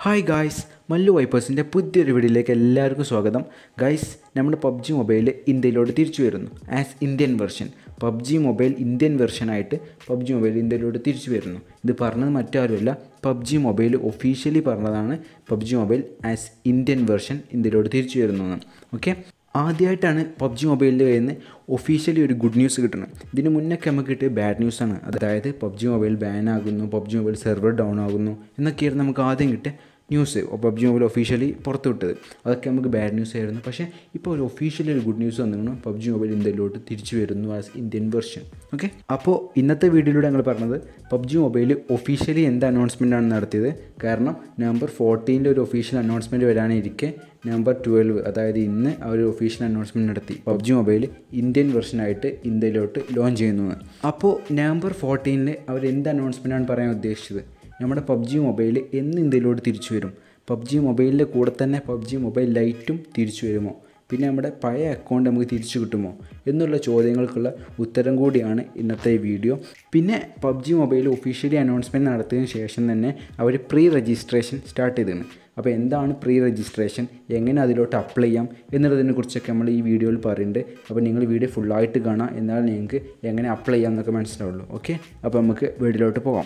hi guys Mallu വൈപ്പേഴ്സിൻ്റെ പുതിയൊരു വീഡിയോയിലേക്ക് എല്ലാവർക്കും സ്വാഗതം ഗായ്സ് നമ്മുടെ പബ്ജി മൊബൈൽ ഇന്ത്യയിലോട്ട് തിരിച്ചു വരുന്നു as Indian version PUBG mobile Indian വെർഷനായിട്ട് പബ്ജി മൊബൈൽ ഇന്ത്യയിലോട്ട് തിരിച്ചു വരുന്നു ഇത് പറഞ്ഞത് മറ്റാരുമല്ല പബ്ജി മൊബൈൽ ഒഫീഷ്യലി പറഞ്ഞതാണ് PUBG mobile as Indian version ഇന്ത്യയിലോട്ട് തിരിച്ചു വരുന്നു ഓക്കെ ആദ്യമായിട്ടാണ് പബ്ജി മൊബൈലിൽ വരുന്ന ഒഫീഷ്യലി ഒരു ഗുഡ് ന്യൂസ് കിട്ടുന്നത് ഇതിന് മുന്നൊക്കെ നമുക്ക് കിട്ടിയ ബാഡ് ന്യൂസാണ് അതായത് പബ്ജി മൊബൈൽ ബാൻ ആകുന്നു പബ്ജി മൊബൈൽ സെർവർ ഡൗൺ ആകുന്നു എന്നൊക്കെയായിരുന്നു നമുക്ക് ആദ്യം കിട്ടിയ ന്യൂസ് പബ്ജി മൊബൈൽ ഒഫീഷ്യലി പുറത്തു വിട്ടത് അതൊക്കെ നമുക്ക് ബാഡ് ന്യൂസ് ആയിരുന്നു പക്ഷേ ഇപ്പോൾ ഒരു ഒഫീഷ്യലി ഒരു ഗുഡ് ന്യൂസ് വന്നിരുന്നു പബ്ജി മൊബൈൽ ഇന്ത്യയിലോട്ട് തിരിച്ചു വരുന്നു ആസ് ഇന്ത്യൻ വെർഷൻ ഓക്കെ അപ്പോൾ ഇന്നത്തെ വീഡിയോയിലൂടെ ഞങ്ങൾ പറഞ്ഞത് പബ്ജി മൊബൈൽ ഒഫീഷ്യലി എന്ത് അനൗൺസ്മെൻ്റ് ആണ് നടത്തിയത് കാരണം നവംബർ ഫോർട്ടീനിൽ ഒരു ഒഫീഷ്യൽ അനൗൺസ്മെൻറ്റ് വരാനിരിക്കെ നവംബർ ട്വൽവ് അതായത് ഇന്ന് അവർ ഒഫീഷ്യൽ അനൗൺസ്മെൻറ്റ് നടത്തി പബ്ജി മൊബൈൽ ഇന്ത്യൻ വെർഷനായിട്ട് ഇന്ത്യയിലോട്ട് ലോഞ്ച് ചെയ്യുന്നത് അപ്പോൾ നവംബർ ഫോർട്ടീനിൽ അവർ എന്ത് അനൗൺസ്മെൻറ്റാണ് പറയാൻ ഉദ്ദേശിച്ചത് നമ്മുടെ പബ്ജി മൊബൈൽ എന്ന് ഇന്ത്യയിലോട്ട് തിരിച്ചു വരും പബ്ജി മൊബൈലിൻ്റെ കൂടെ തന്നെ പബ്ജി മൊബൈൽ ലൈറ്റും തിരിച്ചു വരുമോ പിന്നെ നമ്മുടെ പഴയ അക്കൗണ്ട് നമുക്ക് തിരിച്ചു കിട്ടുമോ എന്നുള്ള ചോദ്യങ്ങൾക്കുള്ള ഉത്തരം കൂടിയാണ് ഇന്നത്തെ ഈ വീഡിയോ പിന്നെ പബ്ജി മൊബൈൽ ഒഫീഷ്യലി അനൗൺസ്മെൻറ്റ് നടത്തിയതിന് ശേഷം തന്നെ അവർ പ്രീ രജിസ്ട്രേഷൻ സ്റ്റാർട്ട് ചെയ്തിരുന്നു അപ്പോൾ എന്താണ് പ്രീ രജിസ്ട്രേഷൻ എങ്ങനെ അതിലോട്ട് അപ്ലൈ ചെയ്യാം എന്നുള്ളതിനെ കുറിച്ചൊക്കെ നമ്മൾ ഈ വീഡിയോയിൽ പറയുന്നുണ്ട് അപ്പോൾ നിങ്ങൾ വീഡിയോ ഫുള്ളായിട്ട് കാണാം എന്നാൽ നിങ്ങൾക്ക് എങ്ങനെ അപ്ലൈ ചെയ്യാം എന്നൊക്കെ മനസ്സിലാവുള്ളൂ ഓക്കെ അപ്പോൾ നമുക്ക് വീഡിയോയിലോട്ട് പോകാം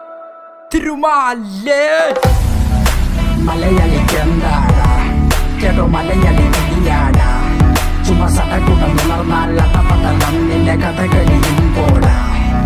തിരുമാലേ മലയാളി ചെന്താടാ ചെറു മലയാളി വിളിയാടാ ചുമ സടകുടം ഉണർന്നാൽ അതപതളം നിന്റെ കഥകളിയും പോടാ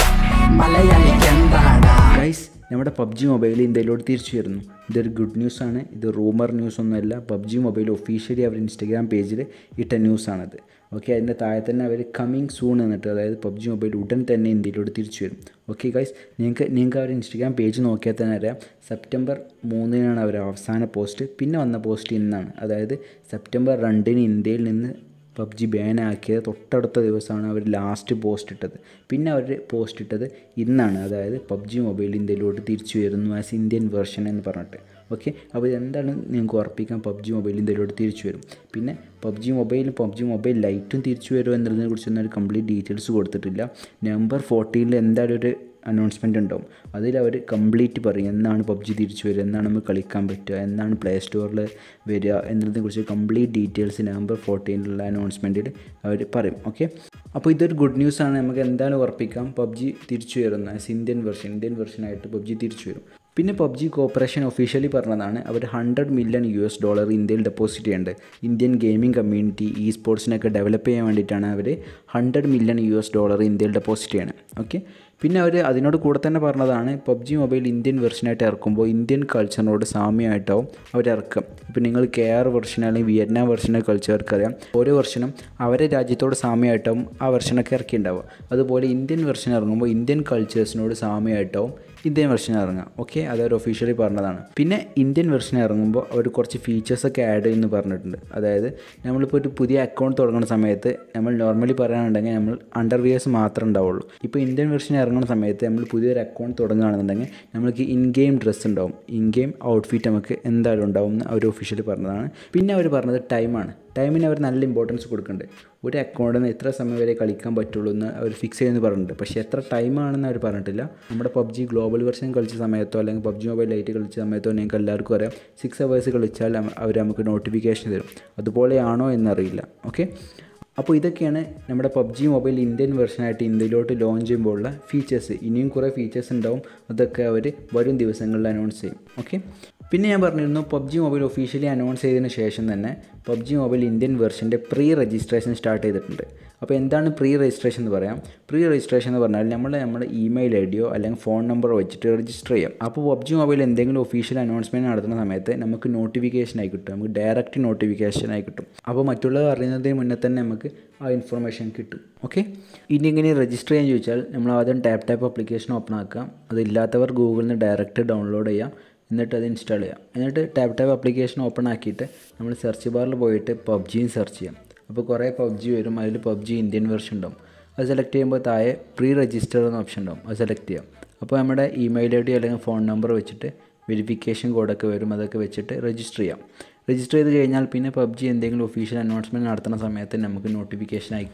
മലയാളി ചെന്താടാ ഗൈസ് നമ്മുടെ പബ്ജി മൊബൈൽ ഇന്ത്യയിലോട്ട് തിരിച്ചു വരുന്നു ഇതൊരു ഗുഡ് ന്യൂസാണ് ഇത് റൂമർ ന്യൂസ് ഒന്നുമല്ല പബ്ജി മൊബൈൽ ഒഫീഷ്യലി അവർ ഇൻസ്റ്റഗ്രാം പേജിൽ ഇട്ട ന്യൂസാണത് ഓക്കെ അതിൻ്റെ താഴെ തന്നെ അവർ കമ്മിങ് സൂൺ എന്നിട്ട് അതായത് പബ്ജി മൊബൈൽ ഉടൻ തന്നെ ഇന്ത്യയിലോട്ട് തിരിച്ചു വരും ഓക്കെ ഗൈസ് നിങ്ങൾക്ക് നിങ്ങൾക്ക് അവർ ഇൻസ്റ്റഗ്രാം പേജ് നോക്കിയാൽ തന്നെ അറിയാം സെപ്റ്റംബർ മൂന്നിനാണ് അവർ അവസാന പോസ്റ്റ് പിന്നെ വന്ന പോസ്റ്റ് ഇന്നാണ് അതായത് സെപ്റ്റംബർ രണ്ടിന് ഇന്ത്യയിൽ നിന്ന് പബ്ജി ബാൻ ആക്കിയത് തൊട്ടടുത്ത ദിവസമാണ് അവർ ലാസ്റ്റ് പോസ്റ്റ് ഇട്ടത് പിന്നെ അവർ പോസ്റ്റ് ഇട്ടത് ഇന്നാണ് അതായത് പബ്ജി മൊബൈൽ ഇന്ത്യയിലോട്ട് തിരിച്ചു വരുന്നു ആസ് ഇന്ത്യൻ വെർഷൻ എന്ന് പറഞ്ഞിട്ട് ഓക്കെ അപ്പോൾ ഇതെന്താണ് നിങ്ങൾക്ക് ഉറപ്പിക്കാം പബ്ജി മൊബൈൽ ഇന്ത്യയിലോട്ട് തിരിച്ചു വരും പിന്നെ പബ്ജി മൊബൈലും പബ്ജി മൊബൈൽ ലൈറ്റും തിരിച്ചു വരുമോ എന്നതിനെ കുറിച്ചൊന്നും ഒരു കംപ്ലീറ്റ് ഡീറ്റെയിൽസ് കൊടുത്തിട്ടില്ല നവംബർ ഫോർട്ടീനിൽ എന്തായാലും ഒരു അനൗൺസ്മെൻ്റ് ഉണ്ടാവും അതിൽ അവർ കംപ്ലീറ്റ് പറയും എന്നാണ് പബ്ജി തിരിച്ചു വരിക എന്നാണ് നമുക്ക് കളിക്കാൻ പറ്റുക എന്നാണ് പ്ലേ സ്റ്റോറിൽ വരിക എന്നതിനെക്കുറിച്ച് കംപ്ലീറ്റ് ഡീറ്റെയിൽസ് നവംബർ ഫോർട്ടീനിലുള്ള അനൗൺസ്മെൻറ്റിൽ അവർ പറയും ഓക്കെ അപ്പോൾ ഇതൊരു ഗുഡ് ന്യൂസാണ് നമുക്ക് എന്തായാലും ഉറപ്പിക്കാം പബ്ജി തിരിച്ചു വരുന്ന ആസ് ഇന്ത്യൻ വെർഷൻ ഇന്ത്യൻ വെർഷനായിട്ട് പബ്ജി തിരിച്ചു വരും പിന്നെ പബ്ജി കോർപ്പറേഷൻ ഒഫീഷ്യലി പറഞ്ഞതാണ് അവർ hundred million U S dollar ഇന്ത്യയിൽ ഡെപ്പോസിറ്റ് ചെയ്യുന്നുണ്ട് ഇന്ത്യൻ ഗെയിമിംഗ് കമ്മ്യൂണിറ്റി ഇ സ്പോർട്സിനൊക്കെ ഡെവലപ്പ് ചെയ്യാൻ വേണ്ടിയിട്ടാണ് അവർ hundred million U S dollar ഇന്ത്യയിൽ ഡെപ്പോസിറ്റ് ചെയ്യണം ഓക്കെ പിന്നെ അവർ അതിനോട് കൂടെ തന്നെ പറഞ്ഞതാണ് പബ്ജി മൊബൈൽ ഇന്ത്യൻ വെർഷനായിട്ട് ഇറക്കുമ്പോൾ ഇന്ത്യൻ കൾച്ചറിനോട് സാമ്യമായിട്ടാവും അവർ ഇറക്കും ഇപ്പോൾ നിങ്ങൾ കെ ആർ വെർഷൻ അല്ലെങ്കിൽ വിയറ്റ്നാം വെർഷനെ കൾച്ചർക്ക് അറിയാം ഓരോ വെർഷനും അവരെ രാജ്യത്തോട് സാമ്യമായിട്ടാവും ആ വെർഷനൊക്കെ ഇറക്കിയിട്ടുണ്ടാവുക അതുപോലെ ഇന്ത്യൻ വെർഷൻ ഇറങ്ങുമ്പോൾ ഇന്ത്യൻ കൾച്ചേഴ്സിനോട് സാമ്യമായിട്ടാവും ഇന്ത്യൻ വെർഷൻ ഇറങ്ങുക ഓക്കെ അതവർ ഒഫീഷ്യലി പറഞ്ഞതാണ് പിന്നെ ഇന്ത്യൻ വെർഷൻ ഇറങ്ങുമ്പോൾ അവർ കുറച്ച് ഫീച്ചേഴ്സൊക്കെ ആഡ് ചെയ്യുമെന്ന് പറഞ്ഞിട്ടുണ്ട് അതായത് നമ്മളിപ്പോൾ ഒരു പുതിയ അക്കൗണ്ട് തുടങ്ങുന്ന സമയത്ത് നമ്മൾ നോർമലി പറയുകയാണെന്നുണ്ടെങ്കിൽ നമ്മൾ അണ്ടർവിയേഴ്സ് മാത്രമേ ഉണ്ടാവുള്ളൂ ഇപ്പോൾ ഇന്ത്യൻ വെർഷൻ ഇറങ്ങുന്ന സമയത്ത് നമ്മൾ പുതിയൊരു അക്കൗണ്ട് തുടങ്ങുകയാണെന്നുണ്ടെങ്കിൽ നമ്മൾക്ക് ഇൻ ഗെയിം ഡ്രസ്സ് ഉണ്ടാവും ഇൻ ഗെയിം ഔട്ട്ഫിറ്റ് നമുക്ക് എന്തായാലും ഉണ്ടാവും എന്ന് അവർ ഒഫീഷ്യലി പറഞ്ഞതാണ് പിന്നെ അവർ പറഞ്ഞത് ടൈമാണ് ടൈമിന് അവർ നല്ല ഇമ്പോർട്ടൻസ് കൊടുക്കുന്നുണ്ട് ഒരു അക്കൗണ്ടിൽ നിന്ന് എത്ര സമയം വരെ കളിക്കാൻ പറ്റുള്ളൂ എന്ന് അവർ ഫിക്സ് ചെയ്യുമെന്ന് പറഞ്ഞിട്ടുണ്ട് പക്ഷേ എത്ര ടൈമാണെന്ന് അവർ പറഞ്ഞിട്ടില്ല നമ്മുടെ പബ്ജി ഗ്ലോബൽ വെർഷൻ കളിച്ച സമയത്തോ അല്ലെങ്കിൽ പബ്ജി മൊബൈൽ ലൈറ്റ് കളിച്ച സമയത്തോ നിങ്ങൾക്ക് എല്ലാവർക്കും അറിയാം സിക്സ് അവേഴ്സ് കളിച്ചാൽ അവർ നമുക്ക് നോട്ടിഫിക്കേഷൻ തരും അതുപോലെയാണോ എന്നറിയില്ല ഓക്കെ അപ്പോൾ ഇതൊക്കെയാണ് നമ്മുടെ പബ്ജി മൊബൈൽ ഇന്ത്യൻ വെർഷനായിട്ട് ഇന്ത്യയിലോട്ട് ലോഞ്ച് ചെയ്യുമ്പോഴുള്ള ഫീച്ചേഴ്സ് ഇനിയും കുറേ ഫീച്ചേഴ്സ് ഉണ്ടാവും അതൊക്കെ അവർ വരും ദിവസങ്ങളിൽ അനൗൺസ് ചെയ്യും ഓക്കെ പിന്നെ ഞാൻ പറഞ്ഞിരുന്നു പബ്ജി മൊബൈൽ ഒഫീഷ്യലി അനൗൺസ് ചെയ്തതിന് ശേഷം തന്നെ പബ്ജി മൊബൈൽ ഇന്ത്യൻ വെർഷൻ്റെ പ്രീ രജിസ്ട്രേഷൻ സ്റ്റാർട്ട് ചെയ്തിട്ടുണ്ട് അപ്പോൾ എന്താണ് പ്രീ രജിസ്ട്രേഷൻ എന്ന് പറയാം പ്രീ രജിസ്ട്രേഷൻ എന്ന് പറഞ്ഞാൽ നമ്മൾ നമ്മുടെ ഇമെയിൽ ഐ ഡിയോ അല്ലെങ്കിൽ ഫോൺ നമ്പറോ വെച്ചിട്ട് രജിസ്റ്റർ ചെയ്യാം അപ്പോൾ പബ്ജി മൊബൈൽ എന്തെങ്കിലും ഒഫീഷ്യൽ അനൗൺസ്മെൻറ്റ് നടത്തുന്ന സമയത്ത് നമുക്ക് നോട്ടിഫിക്കേഷൻ ആയി കിട്ടും നമുക്ക് ഡയറക്റ്റ് നോട്ടിഫിക്കേഷൻ ആയി കിട്ടും അപ്പോൾ മറ്റുള്ളവർ അറിയുന്നതിന് മുന്നേ തന്നെ നമുക്ക് ആ ഇൻഫർമേഷൻ കിട്ടും ഓക്കെ ഇനി എങ്ങനെ രജിസ്റ്റർ ചെയ്യാൻ ചോദിച്ചാൽ നമ്മൾ ആദ്യം ടാപ്പ് ടാപ്പ് ആപ്ലിക്കേഷൻ ഓപ്പൺ ആക്കാം അതില്ലാത്തവർ ഗൂഗിളിൽ നിന്ന് ഡയറക്റ്റ് ഡൗൺലോഡ് ചെയ്യാം എന്നിട്ട് അത് ഇൻസ്റ്റാൾ ചെയ്യാം എന്നിട്ട് ടാപ്പ് ടാപ്പ് ആപ്ലിക്കേഷൻ ഓപ്പൺ ആക്കിയിട്ട് നമ്മൾ സെർച്ച് ബാറിൽ പോയിട്ട് പബ്ജിയും സെർച്ച് ചെയ്യാം അപ്പോൾ കുറേ പബ്ജി വരും അതിൽ പബ്ജി ഇന്ത്യൻ വെർഷൻ ഉണ്ടാവും അത് സെലക്ട് ചെയ്യുമ്പോൾ താഴെ പ്രീ രജിസ്റ്റർ എന്ന ഓപ്ഷൻ ഉണ്ടാവും അത് സെലക്ട് ചെയ്യാം അപ്പോൾ നമ്മുടെ ഇമെയിൽ ഐ ഡി അല്ലെങ്കിൽ ഫോൺ നമ്പർ വെച്ചിട്ട് വെരിഫിക്കേഷൻ കോഡൊക്കെ വരും അതൊക്കെ വെച്ചിട്ട് രജിസ്റ്റർ ചെയ്യാം രജിസ്റ്റർ ചെയ്ത് കഴിഞ്ഞാൽ പിന്നെ പബ്ജി എന്തെങ്കിലും ഒഫീഷ്യൽ അനൗൺസ്മെൻറ്റ് നടത്തുന്ന സമയത്ത് നമുക്ക് നോട്ടിഫിക്കേഷൻ ആയി കിട്ടും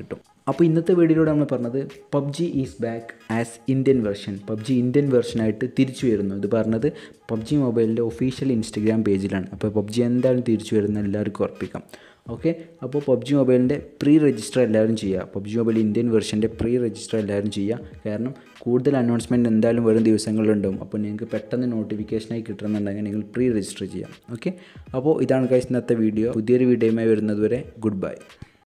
അപ്പോൾ ഇന്നത്തെ വീഡിയോയിലൂടെ നമ്മൾ പറഞ്ഞത് PUBG is back as Indian version PUBG Indian വെർഷനായിട്ട് തിരിച്ചു വരുന്നു ഇത് പറഞ്ഞത് പബ്ജി മൊബൈലിൻ്റെ ഒഫീഷ്യൽ ഇൻസ്റ്റഗ്രാം പേജിലാണ് അപ്പോൾ പബ്ജി എന്തായാലും തിരിച്ചു വരുന്ന എല്ലാവർക്കും ഉറപ്പിക്കാം ഓക്കെ അപ്പോൾ പബ്ജി മൊബൈലിൻ്റെ പ്രീ രജിസ്റ്റർ എല്ലാവരും ചെയ്യുക പബ്ജി മൊബൈൽ ഇന്ത്യൻ വെർഷൻ്റെ പ്രീ രജിസ്റ്റർ എല്ലാവരും ചെയ്യുക കാരണം കൂടുതൽ അനൗൺസ്മെൻറ്റ് എന്തായാലും വരും ദിവസങ്ങളിലുണ്ടാവും അപ്പോൾ നിങ്ങൾക്ക് പെട്ടെന്ന് നോട്ടിഫിക്കേഷനായി കിട്ടണമെന്നുണ്ടെങ്കിൽ നിങ്ങൾ പ്രീ രജിസ്റ്റർ ചെയ്യാം ഓക്കെ അപ്പോൾ ഇതാണ് കഴിച്ച് ഇന്നത്തെ വീഡിയോ പുതിയൊരു വീഡിയോയുമായി വരുന്നത് വരെ ഗുഡ് ബൈ